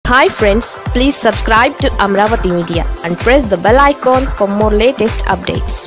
hi friends please subscribe to Amaravati media and press the bell icon for more latest updates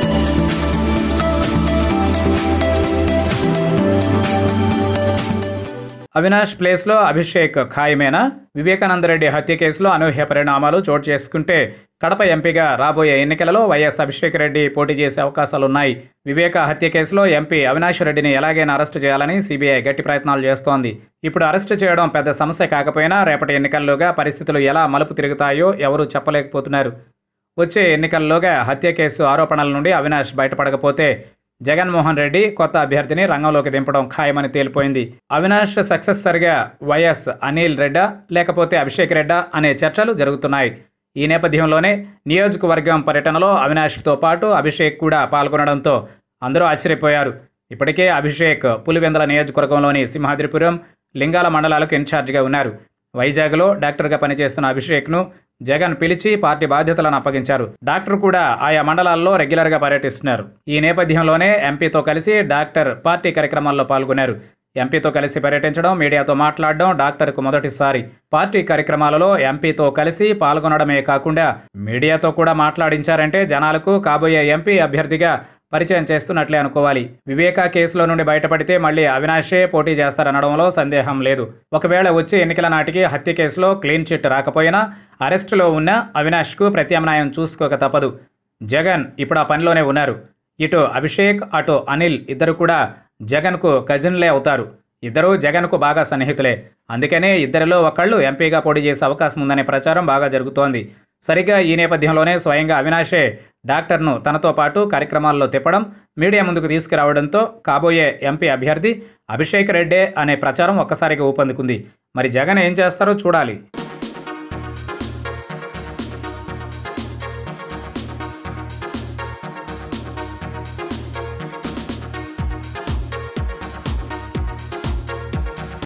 Avinash ప్లేస్లో అభిషేక్ ఖాయమేనా వివేకానందరెడ్డి హత్య కేసులో అనూహ్య పరిణామాలు చోటు చేసుకుంటే కడప ఎంపీగా రాబోయే ఎన్నికలలో వైఎస్ అభిషేక్ రెడ్డి పోటీ చేసే అవకాశాలున్నాయి వివేక హత్య కేసులో ఎంపీ అవినాష్ రెడ్డిని ఎలాగైనా అరెస్టు చేయాలని సిబిఐ గట్టి ప్రయత్నాలు చేస్తోంది ఇప్పుడు అరెస్టు చేయడం పెద్ద సమస్య కాకపోయినా రేపటి ఎన్నికల్లోగా పరిస్థితులు ఎలా మలుపు తిరుగుతాయో ఎవరూ చెప్పలేకపోతున్నారు వచ్చే ఎన్నికల్లోగా హత్య కేసు ఆరోపణల నుండి అవినాష్ బయటపడకపోతే జగన్మోహన్ రెడ్డి కొత్త అభ్యర్థిని రంగంలోకి దింపడం ఖాయమని తేలిపోయింది అవినాష్ సక్సెసర్గా వైఎస్ అనిల్ రెడ్డా లేకపోతే అభిషేక్ రెడ్డా అనే చర్చలు జరుగుతున్నాయి ఈ నేపథ్యంలోనే నియోజకవర్గం పర్యటనలో అవినాష్తో పాటు అభిషేక్ కూడా పాల్గొనడంతో అందరూ ఆశ్చర్యపోయారు ఇప్పటికే అభిషేక్ పులివెందల నియోజకవర్గంలోని సింహాద్రిపురం లింగాల మండలాలకు ఇన్ఛార్జిగా ఉన్నారు వైజాగ్లో డాక్టర్గా పనిచేస్తున్న అభిషేక్ను జగన్ పిలిచి పార్టీ బాధ్యతలను అప్పగించారు డాక్టర్ కూడా ఆయా మండలాల్లో రెగ్యులర్గా పర్యటిస్తున్నారు ఈ నేపథ్యంలోనే ఎంపీతో కలిసి డాక్టర్ పార్టీ కార్యక్రమాల్లో పాల్గొన్నారు ఎంపీతో కలిసి పర్యటించడం మీడియాతో మాట్లాడడం డాక్టర్కు మొదటిసారి పార్టీ కార్యక్రమాలలో ఎంపీతో కలిసి పాల్గొనడమే కాకుండా మీడియాతో కూడా మాట్లాడించారంటే జనాలకు కాబోయే ఎంపీ అభ్యర్థిగా పరిచయం చేస్తున్నట్లే అనుకోవాలి వివేకా కేసులో నుండి బయటపడితే మళ్ళీ అవినాషే పోటీ చేస్తారనడంలో సందేహం లేదు ఒకవేళ వచ్చే ఎన్నికల నాటికి హత్య కేసులో క్లీన్ చిట్ రాకపోయినా అరెస్టులో ఉన్న అవినాష్కు ప్రత్యామ్నాయం చూసుకోక తప్పదు జగన్ ఇప్పుడు ఆ పనిలోనే ఉన్నారు ఇటు అభిషేక్ అటు అనిల్ ఇద్దరు కూడా జగన్కు కజిన్లే అవుతారు ఇద్దరూ జగన్కు బాగా సన్నిహితులే అందుకనే ఇద్దరిలో ఒకళ్ళు ఎంపీగా పోటీ చేసే అవకాశం ఉందనే ప్రచారం బాగా జరుగుతోంది సరిగ్గా ఈ నేపథ్యంలోనే స్వయంగా అవినాషే డాక్టర్ను తనతో పాటు కార్యక్రమాల్లో తిప్పడం మీడియా ముందుకు తీసుకురావడంతో కాబోయే ఎంపీ అభ్యర్థి అభిషేక్ రెడ్డే అనే ప్రచారం ఒక్కసారిగా ఊపందుకుంది మరి జగన్ ఏం చేస్తారో చూడాలి